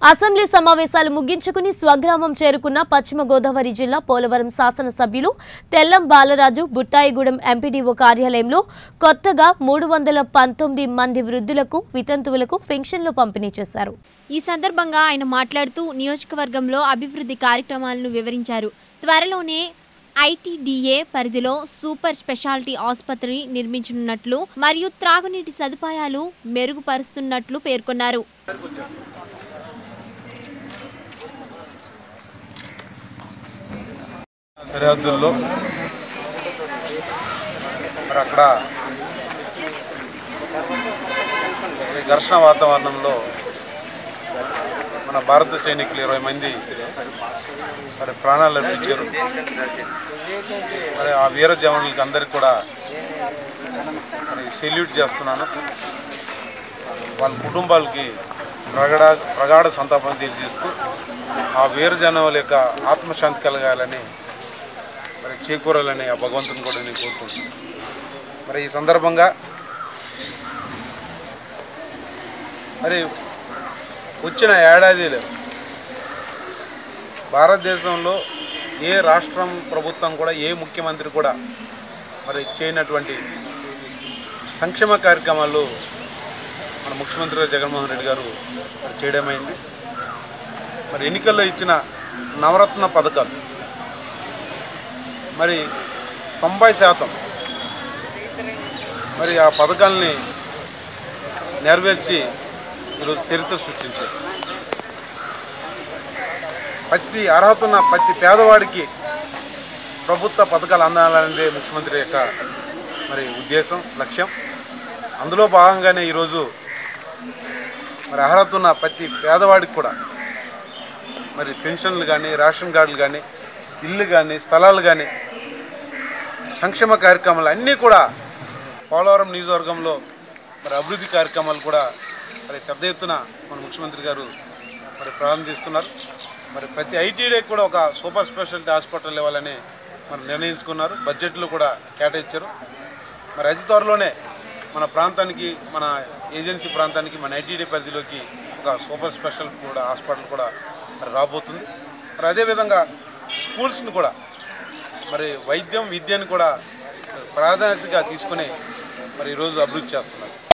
assembly సమావేశాలు ముగించుకుని స్వగ్రామం చేరుకున్న పశ్చిమ గోదావరి జిల్లా పోలవరం శాసనసభ్యులు తెల్లం బాలరాజు బుట్టాయిగూడెం ఎంపీడీఓ కార్యాలయంలో కొత్తగా మూడు వందల పంతొమ్మిది మంది వృద్ధులకు వితంతువులకు పెన్షన్లు పంపిణీ చేశారు ఈ సందర్భంగా ఆయన మాట్లాడుతూ నియోజకవర్గంలో అభివృద్ధి కార్యక్రమాలను వివరించారు త్వరలోనే ఐటీడీఏ పరిధిలో సూపర్ స్పెషాలిటీ ఆసుపత్రి నిర్మించనున్నట్లు మరియు త్రాగునీటి సదుపాయాలు మెరుగుపరుస్తున్నట్లు పేర్కొన్నారు సరిహద్దుల్లో మరి అక్కడ ఈ ఘర్షణ వాతావరణంలో మన భారత సైనికులు ఇరవై మంది మరి ప్రాణాలు అర్పించారు మరి ఆ వీర జవానులకి అందరికీ కూడా మరి సెల్యూట్ చేస్తున్నాను వాళ్ళ కుటుంబాలకి ప్రగాఢ ప్రగాఢ సంతాపం తెలియజేస్తూ ఆ వీర జనాల యొక్క ఆత్మశాంతి కలగాలని మరి చేకూరాలని ఆ భగవంతుని కూడా నేను కోరుకుంటున్నాను మరి ఈ సందర్భంగా మరి వచ్చిన ఏడాదిలో భారతదేశంలో ఏ రాష్ట్రం ప్రభుత్వం కూడా ఏ ముఖ్యమంత్రి కూడా మరి చేయనటువంటి సంక్షేమ కార్యక్రమాలు మన ముఖ్యమంత్రి జగన్మోహన్ రెడ్డి గారు మరి చేయడమైంది మరి ఎన్నికల్లో ఇచ్చిన నవరత్న పథకాలు మరి తొంభై శాతం మరి ఆ పథకాల్ని నెరవేర్చి ఈరోజు చరిత్ర సృష్టించారు ప్రతి అర్హత ఉన్న ప్రతి పేదవాడికి ప్రభుత్వ పథకాలు అందాలనేదే ముఖ్యమంత్రి యొక్క మరి ఉద్దేశం లక్ష్యం అందులో భాగంగానే ఈరోజు మరి అర్హత ఉన్న ప్రతి పేదవాడికి కూడా మరి పెన్షన్లు కానీ రేషన్ కార్డులు కానీ ఇల్లు కానీ స్థలాలు కానీ సంక్షేమ కార్యక్రమాలు అన్నీ కూడా పోలవరం నియోజకవర్గంలో మరి అభివృద్ధి కార్యక్రమాలు కూడా మరి పెద్ద ఎత్తున మన ముఖ్యమంత్రి గారు మరి ప్రారంభిస్తున్నారు మరి ప్రతి ఐటీడీకి కూడా ఒక సూపర్ స్పెషాలిటీ హాస్పిటల్ ఇవ్వాలని మరి నిర్ణయించుకున్నారు బడ్జెట్లో కూడా కేటాయించారు మరి అతి త్వరలోనే మన ప్రాంతానికి మన ఏజెన్సీ ప్రాంతానికి మన ఐటీడీ పరిధిలోకి ఒక సూపర్ స్పెషల్ కూడా హాస్పిటల్ కూడా మరి రాబోతుంది మరి అదేవిధంగా స్కూల్స్ని కూడా మరి వైద్యం విద్యను కూడా ప్రాధాన్యతగా తీసుకుని మరి ఈరోజు అభివృద్ధి చేస్తున్నారు